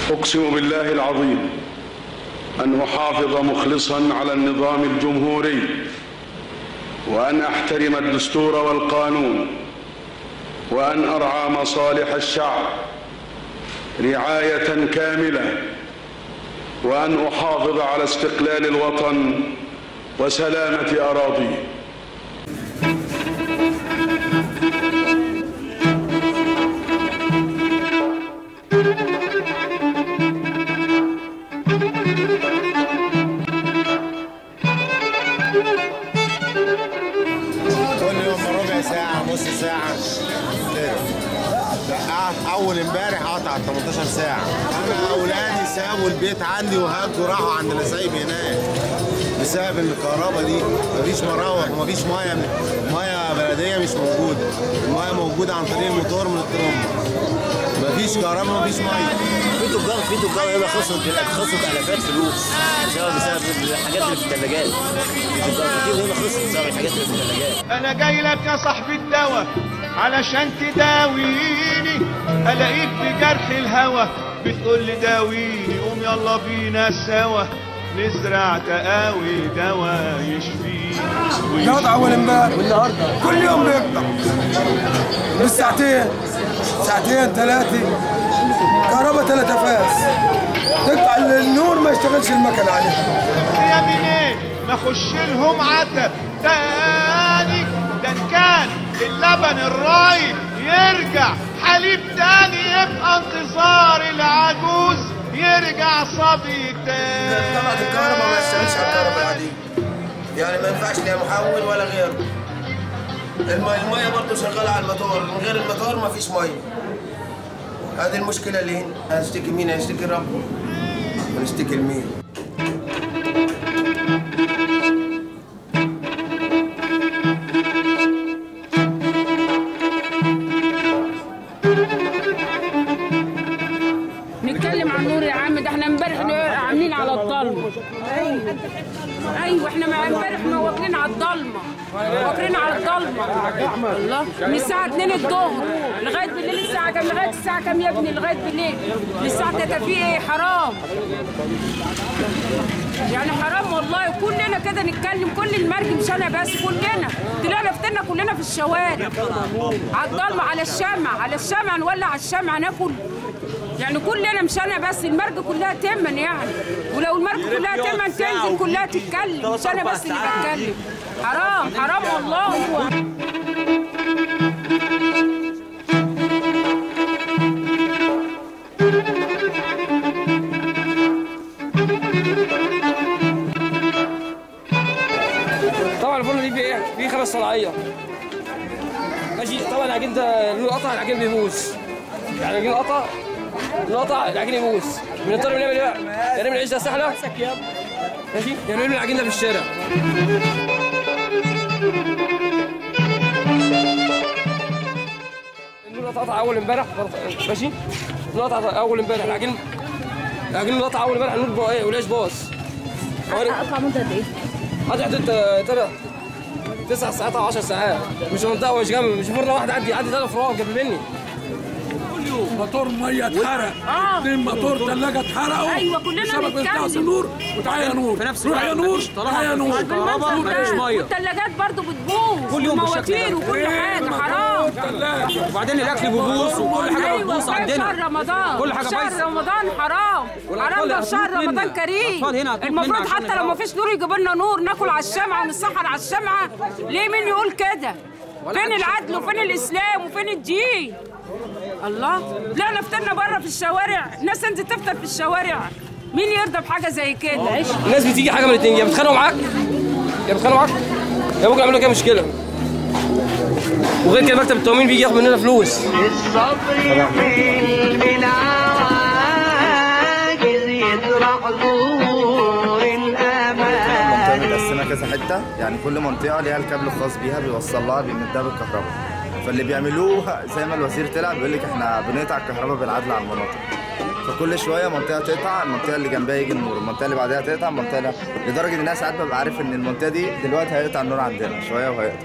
اقسم بالله العظيم ان احافظ مخلصا على النظام الجمهوري وان احترم الدستور والقانون وان ارعى مصالح الشعب رعايه كامله وان احافظ على استقلال الوطن وسلامه اراضيه كل يوم ربع ساعة نص ساعة كده. لا، أول امبارح قطع 18 ساعة أنا أولادي سابوا البيت عندي وهاجوا راحوا عند نسايب هناك بسبب إن الكهرباء دي مفيش مراوح ومفيش مية مية بلدية مش موجودة المية موجودة عن طريق الموتور من الترمبة مفيش كهرباء مفيش مية في تجار في تجار هنا خسرت خسرت الافات فلوس بسبب بسبب الحاجات اللي في الثلاجات في تجار كتير هنا خسرت بسبب الحاجات اللي في الثلاجات انا جاي لك يا صاحبي الدواء علشان تداويني الاقيك بجرح الهوى بتقول لي داويني قوم يلا بينا سوا نزرع تقاوي دواء يشفيني يقطع اول امبارح والنهارده كل يوم بيقطع بالساعتين ساعتين ثلاثه كهرباء ثلاث فاس تقطع النور ما يشتغلش المكن عليه يا منين ما اخش لهم عتب تاني ده إن كان اللبن الرايب يرجع حليب تاني يبقى انتصار العجوز يرجع صبي تاني طبعا الكهرباء ما يشتغلش على الكهرباء العاديه يعني ما ينفعش لا محول ولا غيره المية المية برضه شغالة على الموتور من غير الموتور ما فيش مية هذه المشكلة اللي هنا هنشتكي مين هنشتكي ربنا ونشتكي لمين نتكلم عن نور يا عم ده احنا امبارح عاملين على الضلمه ايوه ايوه احنا مع امبارح ما واكلين على الضلمه واكلين على الضلمه الله من الساعه 2 الظهر لغايه بالليل الساعه كام لغايه الساعه كام يا ابني لغايه بالليل للساعه 3 في ايه حرام يعني حرام والله كلنا كده نتكلم كل المرج مش انا بس كلنا طلعنا فتنا كلنا في الشوارع على الضلمه على الشمع على الشمع نولع على الشمع ناكل يعني كلنا مش انا بس المرج كلها تمن يعني ولو المرج كلها تمن تنزل كلها تتكلم مش انا بس اللي بتكلم حرام حرام والله طبعا الفرن دي فيه فيه خمس صلاعيه ماشي طبعا العجين ده له قطع العجين بيبوظ يعني العجين قطع له قطع العجين يبوظ بنضطر نعمل ايه بقى؟ يعني نعمل عيش ده سهله ماشي يعني نرمي العجين ده في الشارع النور قطع اول امبارح ماشي النور قطع اول امبارح العجين العجين قطع اول امبارح النور بقى ايه والعيش باظ اقطع مده قد ايه؟ قعدت حدود تلات تسع ساعات او 10 ساعات مش منطقه مش جنب مش مره واحده عدي عدي ثلاث فروع جنب مني موتور ميه اتحرق اه اثنين موتور ثلاجه اتحرقوا ايوه كلنا بسبب بنتكلم. انتعاش النور وتعالى يا نور في نفس روح يا الوقت نور مفيش طالما تعالى يا نور كهرباء مفيش ميه والثلاجات برضه بتبوظ كل يوم بالشكل والمواتير ده. وكل حاجه حرام وبعدين الاكل بيبوظ وكل حاجه ايوه بتبوظ في شهر عندنا رمضان كل حاجة شهر بايظة. رمضان حرام حرام ده في شهر هتموت رمضان منا. كريم الأطفال هنا هتموت منا المفروض عشان حتى لو ما الهوا. فيش نور يجيبوا لنا نور ناكل على الشمعه ونسحر على الشمعه ليه مين يقول كده فين العدل وفين الاسلام وفين الدين الله لا نفتنا بره في الشوارع الناس انت تفطر في الشوارع مين يرضى بحاجه زي كده الناس بتيجي حاجه من الاثنين يا بيتخانقوا معاك يا بيتخانقوا معاك يا ممكن يعملوا كده مشكله وغير كده مكتب التومين بيجي ياخد مننا فلوس الصبر في بالعواجز يطرح ظهور الأمان متقسمه كذا حته يعني كل منطقه ليها الكابل الخاص بيها بيوصل لها بيمدها بالكهرباء فاللي بيعملوه زي ما الوزير طلع بيقول لك احنا بنقطع الكهرباء بالعدل على المناطق فكل شويه منطقه تقطع المنطقه اللي جنبها يجي النور المنطقه اللي بعدها تقطع المنطقه اللي... لدرجه ان انا ساعات ببقى عارف ان المنطقه دي دلوقتي هيقطع النور عندنا شويه وهيقطع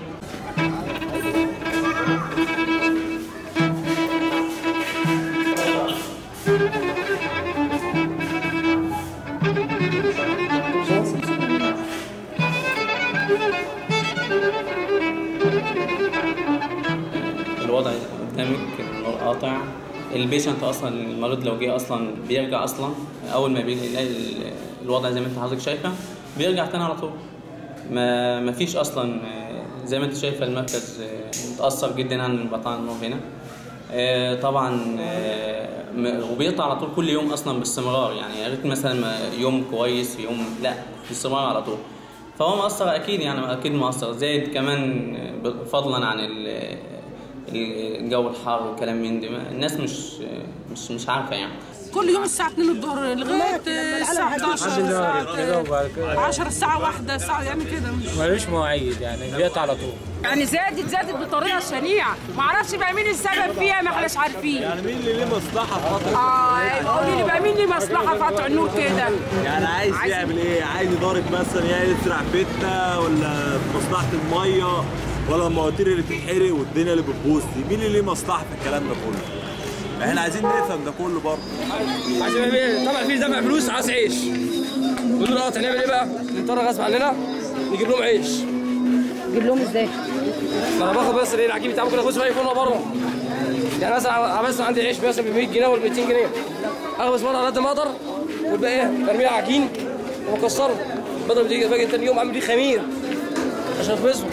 البيشنت اصلا المريض لو جه اصلا بيرجع اصلا اول ما بيجي يلاقي ال- الوضع زي ما انت حضرتك شايفه بيرجع تاني على طول ما ما فيش اصلا آه، زي ما انت شايفه المركز آه، متاثر جدا عن انقطاع النور هنا آه، طبعا آه، م- وبيقطع على طول كل يوم اصلا باستمرار يعني يا ريت مثلا ما يوم كويس يوم لا باستمرار على طول فهو مؤثر اكيد يعني اكيد مؤثر زائد كمان آه، فضلا عن ال- الجو الحار وكلام من ده ما- الناس مش مش مش عارفه يعني كل يوم الساعة 2 الظهر لغاية الساعة 11 الساعة 10 الساعة 1 الساعة يعني كده مش ملوش مواعيد يعني بيقطع على طول يعني زادت زادت بطريقه شنيعه ما اعرفش بقى مين السبب فيها ما احناش عارفين يعني مين اللي ليه مصلحه في فتره اه قولي لي بقى مين ليه مصلحه في قطع النور كده يعني عايز يعمل ايه؟ عايز يضارب مثلا يعني يسرع فتة ولا مصلحة المية ولا المواتير اللي بتتحرق والدنيا اللي بتبوظ دي، مين اللي ليه مصلحة في الكلام ده كله؟ احنا عايزين نفهم ده كله برضه. عشان ايه طبعا في دفع فلوس عايز عيش نقول له هنعمل ايه بقى؟ نضطر غصب عننا نجيب لهم عيش نجيب لهم ازاي؟ فانا باخد بس ايه العجيب بتاعه ممكن اخش بقى يكون بره يعني مثلا مثلا عندي عيش مثلا ب 100 جنيه ولا 200 جنيه اخد بس مره على قد ما اقدر والباقي ايه برميه عجين واكسره بدل ما تيجي باجي تاني يوم اعمل بيه خمير عشان اخبزه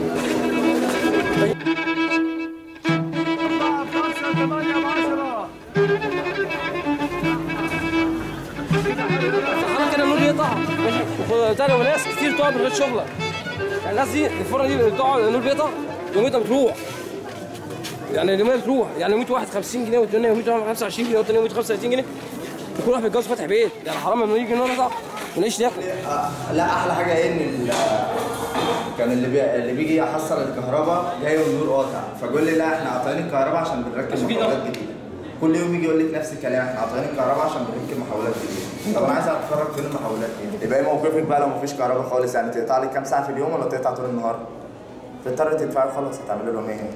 فحرام كده النور يقطع وتاني وناس كتير تقعد من غير شغله يعني الناس دي الفرن دي بتقعد النور بيقطع يوميتها بتروح يعني اليوميه بتروح يعني يوميت واحد 50 جنيه والتاني يوميت واحد 25 جنيه والتاني يوميت 35 جنيه وكل واحد بيتجوز فاتح بيت يعني حرام لما يجي النور يقطع ونعيش ناكل لا احلى حاجه ايه ان ال- كان اللي بي... اللي بيجي يحصل الكهرباء جاي والنور قاطع فقول لي لا احنا قاطعين الكهرباء عشان بنركب محولات جديده كل يوم يجي يقول لك نفس الكلام احنا قاطعين الكهرباء عشان بنركب محولات جديده طب انا عايز اتفرج فين المحولات دي يبقى ايه موقفك بقى لو مفيش كهرباء خالص يعني تقطع لك كام ساعه في اليوم ولا تقطع طول النهار تضطر تدفعي خلاص هتعملي لهم ايه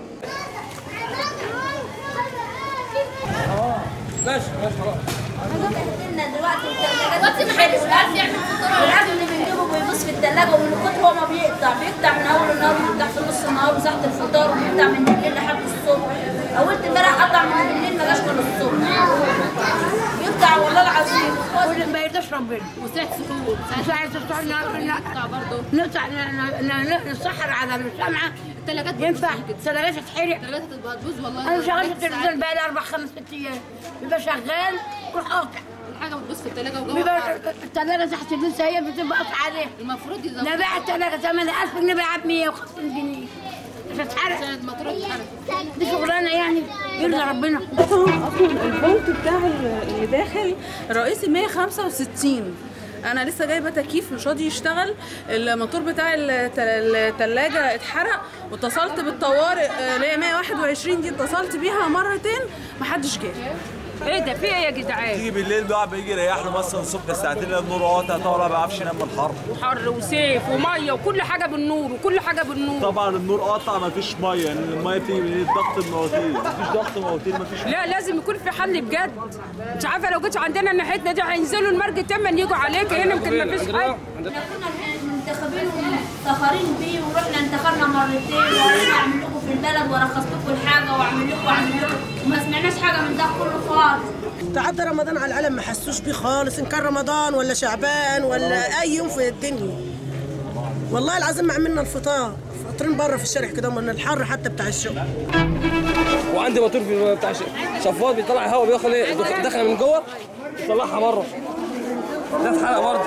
ماشي ماشي خلاص دلوقتي الثلاجات بتتحرق والعيال يعمل فطور والعيال اللي بنجيبه بيبص في الثلاجه ومن كتر هو ما بيقطع بيقطع من اول النهار بيقطع في نص النهار وساعه الفطار وبيقطع من بالليل لحد الصبح اولت امبارح قطع من بالليل ما جاش من الصبح بيقطع والله العظيم كل ما يرضاش ربنا وساعة سحور ساعة سحور نقطع برضه نقطع نسحر على الشمعة الثلاجات ينفع الثلاجات تتحرق الثلاجات هتبوظ والله انا شغال في التلفزيون بقى لي اربع خمس ست ايام بيبقى شغال روح قاطع الحاجه بتبوظ في الثلاجه وجوه بيبقى الثلاجه تحت اللبس هي بتبقى قطع عليها المفروض يزود انا باع الثلاجه ثمنها 1000 جنيه بلعب 150 جنيه مش هتحرق الموتور دي شغلانه يعني يرضى ربنا اصلا الفولت بتاع اللي داخل رئيسي 165 انا لسه جايبه تكييف مش راضي يشتغل الموتور بتاع الت- التلاجة اتحرق واتصلت بالطوارئ آه، اللي هي 121 دي اتصلت بيها مرتين محدش جه ايه ده في ايه يا جدعان تيجي بالليل بقى بيجي يريح له مثلا الصبح ساعتين يلاقي النور قاطع طبعا ما بيعرفش ينام من الحر. حر وسيف وميه وكل حاجه بالنور وكل حاجه بالنور طبعا النور قاطع ما فيش ميه يعني الميه بتيجي من ضغط المواتير ما فيش ضغط مواتير ما فيش لا لازم يكون في حل بجد مش عارفه لو جيت عندنا ناحيتنا دي هينزلوا المرج تمن يجوا عليك هنا يمكن ما فيش حد منتخبين ومفتخرين بيه ورحنا انتخبنا مرتين ورحنا اعمل لكم في البلد وارخص لكم الحاجه واعمل لكم واعمل لكم وما سمعناش حاجه من ده كله خالص تعدى رمضان على العالم ما حسوش بيه خالص ان كان رمضان ولا شعبان ولا اي يوم في الدنيا والله العظيم ما عملنا الفطار فاطرين بره في الشارع كده من الحر حتى بتاع الشغل وعندي موتور في بتاع ش- شفاط بيطلع هواء بياخد ايه دخ- دخل من جوه يطلعها بره ده اتحرق برضه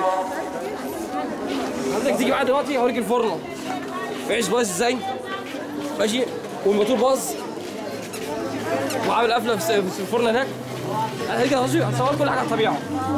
حضرتك تيجي معايا دلوقتي هوريك الفرن عيش باظ ازاي ماشي والموتور باظ وعامل قفله في في الفرن هناك هيجي هصور هصور كل حاجه على الطبيعه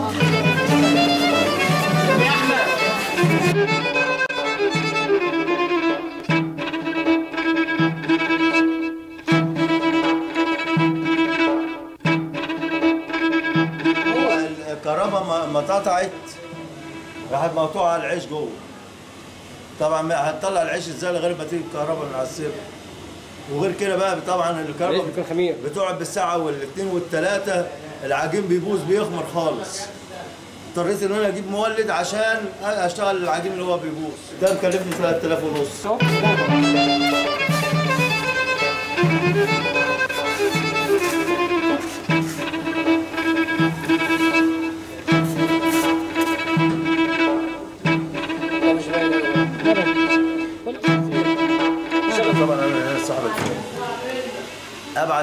هو الكهرباء ما- ما اتقطعت راحت مقطوعه على العيش جوه طبعا ما هتطلع العيش ازاي لغايه ما تيجي الكهرباء من على السير وغير كده بقى طبعا الكهرباء بيكون خمير بتقعد بالساعه والاثنين والثلاثه العجين بيبوظ بيخمر خالص اضطريت ان انا اجيب مولد عشان اشتغل العجين اللي هو بيبوظ ده مكلفني 3000 ونص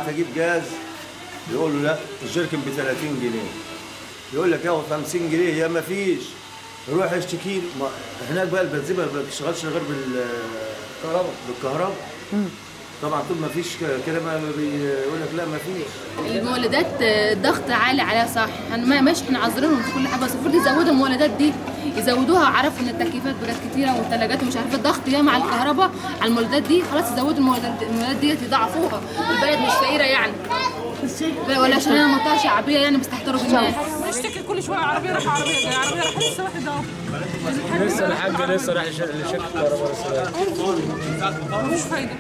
اجيب جاز يقول له لا الجركن ب 30 جنيه يقول لك ياخد 50 جنيه يا ما فيش روح اشتكي له. ما هناك بقى البنزين ما بتشتغلش غير بالكهرباء بالكهرباء طبعا طول ما فيش كده ما ما بيقول لك لا ما فيش المولدات آه، الضغط عالي عليها صح احنا ما ماشي احنا عذرينهم في كل حاجه بس المفروض يزودوا المولدات دي يزودوها عرفوا ان التكييفات بقت كتيره والثلاجات ومش عارفه الضغط يا مع الكهرباء على المولدات دي خلاص يزودوا المولدات المولدات دي يضاعفوها البلد مش فقيره يعني ولا عشان انا منطقه شعبيه يعني بيستهتروا بالناس بشتكي كل شويه عربيه راح عربيه جايه عربيه راح لسه واحد اهو لسه الحاج لسه رايح لشركه الكهرباء لسه مفيش فايده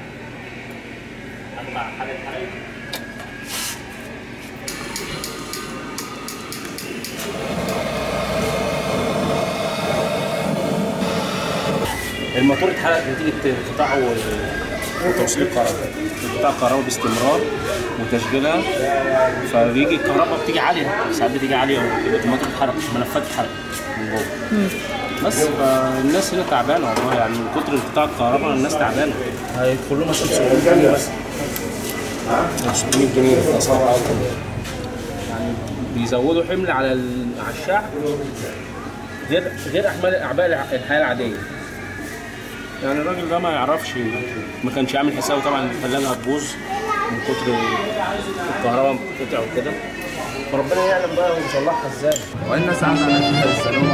الموتور اتحرق نتيجة انقطاع و- وتوصيل الكهرباء انقطاع الكهرباء باستمرار وتشغيلها فبيجي الكهرباء بتيجي عالية ساعات بتيجي عالية والموتور اتحرق ملفات اتحرق من جوه بس فالناس هنا تعبانة والله يعني من كتر انقطاع الكهرباء الناس تعبانة هيدخل لهم 700 جنيه بس 600 جنيه اسعار اكتر يعني بيزودوا حمل على ال- على الشعب غير غير احمال اعباء الحياه العاديه يعني الراجل ده ما يعرفش ما كانش عامل حسابه طبعا الثلاجه هتبوظ من كتر الكهرباء بتقطع وكده فربنا يعلم بقى ويصلحها ازاي وإن ساعات على السلومة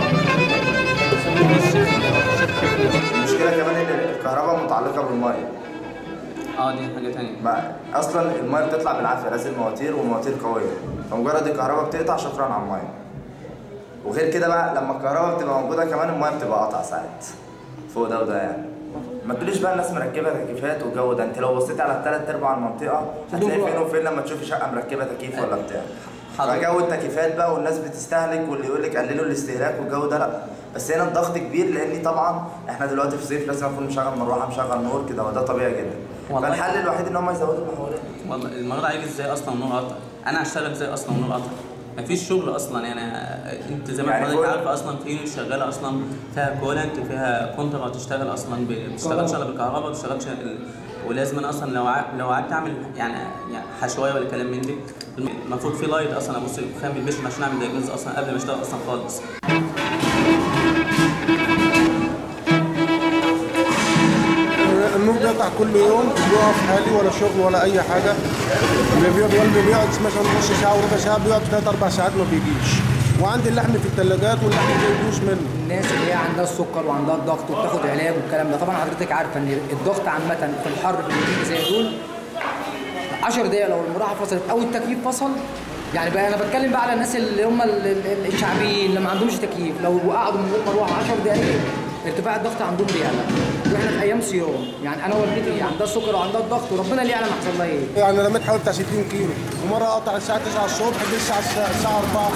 المشكلة كمان إن الكهرباء متعلقة بالمية اه دي حاجه تانية ما اصلا الميه بتطلع بالعافيه لازم مواتير ومواتير قويه فمجرد الكهرباء بتقطع شكرا على الميه وغير كده بقى لما الكهرباء بتبقى موجوده كمان الميه بتبقى قطع ساعات فوق ده وده يعني ما تقوليش بقى الناس مركبه تكييفات والجو ده انت لو بصيت على الثلاث ارباع المنطقه هتلاقي فين وفين لما تشوفي شقه مركبه تكييف ولا بتاع فجو التكييفات بقى والناس بتستهلك واللي يقول لك قللوا الاستهلاك والجو ده لا بس هنا الضغط كبير لان طبعا احنا دلوقتي في صيف لازم اكون مشغل مروحه مشغل نور كده وده طبيعي جدا والله. فالحل الوحيد ان هم يزودوا المحولات والله المرة هيجي ازاي اصلا والنور قطع انا هشتغل ازاي اصلا والنور قطع مفيش شغل اصلا يعني انت زي ما يعني حضرتك فوق- عارف اصلا في يونت شغاله اصلا فيها كولنت وفيها كونترا تشتغل اصلا ب- بتشتغلش الا بالكهرباء ما بتشتغلش ال- ولازم أنا اصلا لو ع- لو قعدت اعمل يعني يعني حشويه ولا كلام من دي المفروض في لايت اصلا ابص خام البيشن عشان اعمل دايجنوز اصلا قبل ما اشتغل اصلا خالص النور بيقطع كل يوم بيقف حالي ولا شغل ولا اي حاجه اللي بيقعد واللي بيقعد مثلا نص ساعه وربع ساعه بيقعد ثلاث اربع ساعات ما بيجيش وعندي اللحم في الثلاجات واللحم ما بيجوش منه الناس اللي هي عندها السكر وعندها الضغط وبتاخد علاج والكلام ده طبعا حضرتك عارفه ان الضغط عامه في الحر في اليومين زي دول 10 دقايق لو المروحه فصلت او التكييف فصل يعني بقى انا بتكلم بقى على الناس اللي هم ال- ال- الشعبيين اللي ما عندهمش تكييف لو قعدوا من غير مروحه 10 دقايق ارتفاع الضغط عندهم بيعلى واحنا في ايام صيام يعني انا والدتي عندها السكر وعندها الضغط وربنا اللي يعلم هيحصل لها ايه يعني رميت حوالي بتاع 60 كيلو ومره قطع الساعه 9 الصبح جه الساعه الساعه 4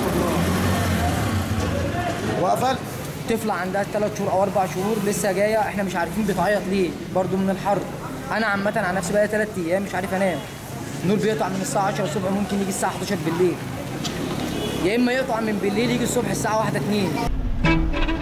وقفلت طفله عندها ثلاث شهور او اربع شهور لسه جايه احنا مش عارفين بتعيط ليه برضو من الحر انا عامه عن نفسي بقى ثلاث ايام مش عارف انام النور بيقطع من الساعه 10 الصبح ممكن يجي الساعه 11 بالليل يا اما يقطع من بالليل يجي الصبح الساعه 1 2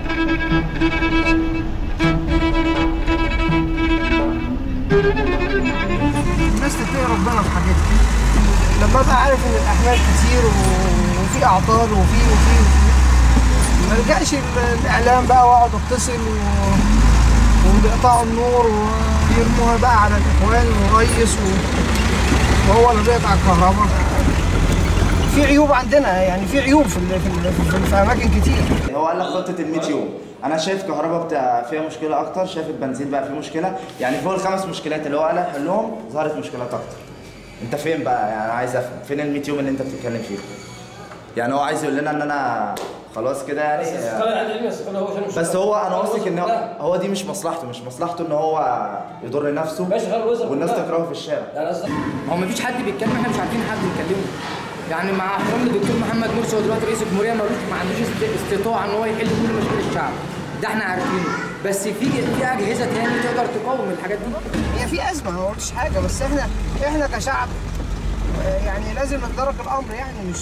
الناس تتقي ربنا في حاجات دي لما ابقى عارف ان الاحمال كتير و- وفي اعطال وفي وفي وفي ما الجاش ال- الاعلام بقى واقعد اتصل و... وبيقطعوا النور ويرموها بقى على الاخوان والريس و... وهو اللي بيقطع الكهرباء في عيوب عندنا يعني في عيوب في ال... في, ال... في, في اماكن كتير هو قال لك خطه ال 100 يوم انا شايف كهرباء بتاع فيها مشكله اكتر شايف البنزين بقى فيه مشكله يعني فوق الخمس مشكلات اللي هو قال حلهم ظهرت مشكلات اكتر انت فين بقى يعني انا عايز افهم فين ال 100 يوم اللي انت بتتكلم فيه يعني هو عايز يقول لنا ان انا خلاص كده يعني بس هو انا واثق ان هو, هو دي مش مصلحته مش مصلحته ان هو يضر نفسه والناس تكرهه في الشارع هو مفيش حد بيتكلم احنا مش عارفين حد نكلمه يعني مع احترام للدكتور محمد مرسي هو دلوقتي رئيس الجمهوريه ملوش ما عندوش است- استطاعه ان هو يحل كل مشاكل الشعب ده احنا عارفينه بس في في اجهزه تاني تقدر تقاوم الحاجات دي هي في ازمه ما قلتش حاجه بس احنا احنا كشعب آه، يعني لازم ندرك الامر يعني مش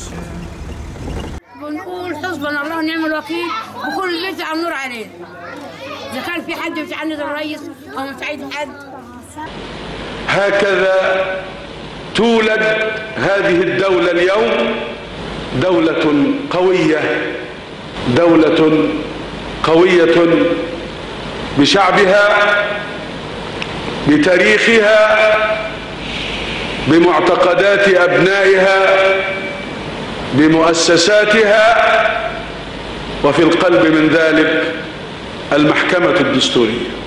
بنقول حسبنا الله ونعم الوكيل وكل بيت على النور عليه اذا كان في حد متعند الرئيس او متعيد حد هكذا تولد هذه الدولة اليوم دولة قوية دولة قوية بشعبها بتاريخها بمعتقدات أبنائها بمؤسساتها وفي القلب من ذلك المحكمة الدستورية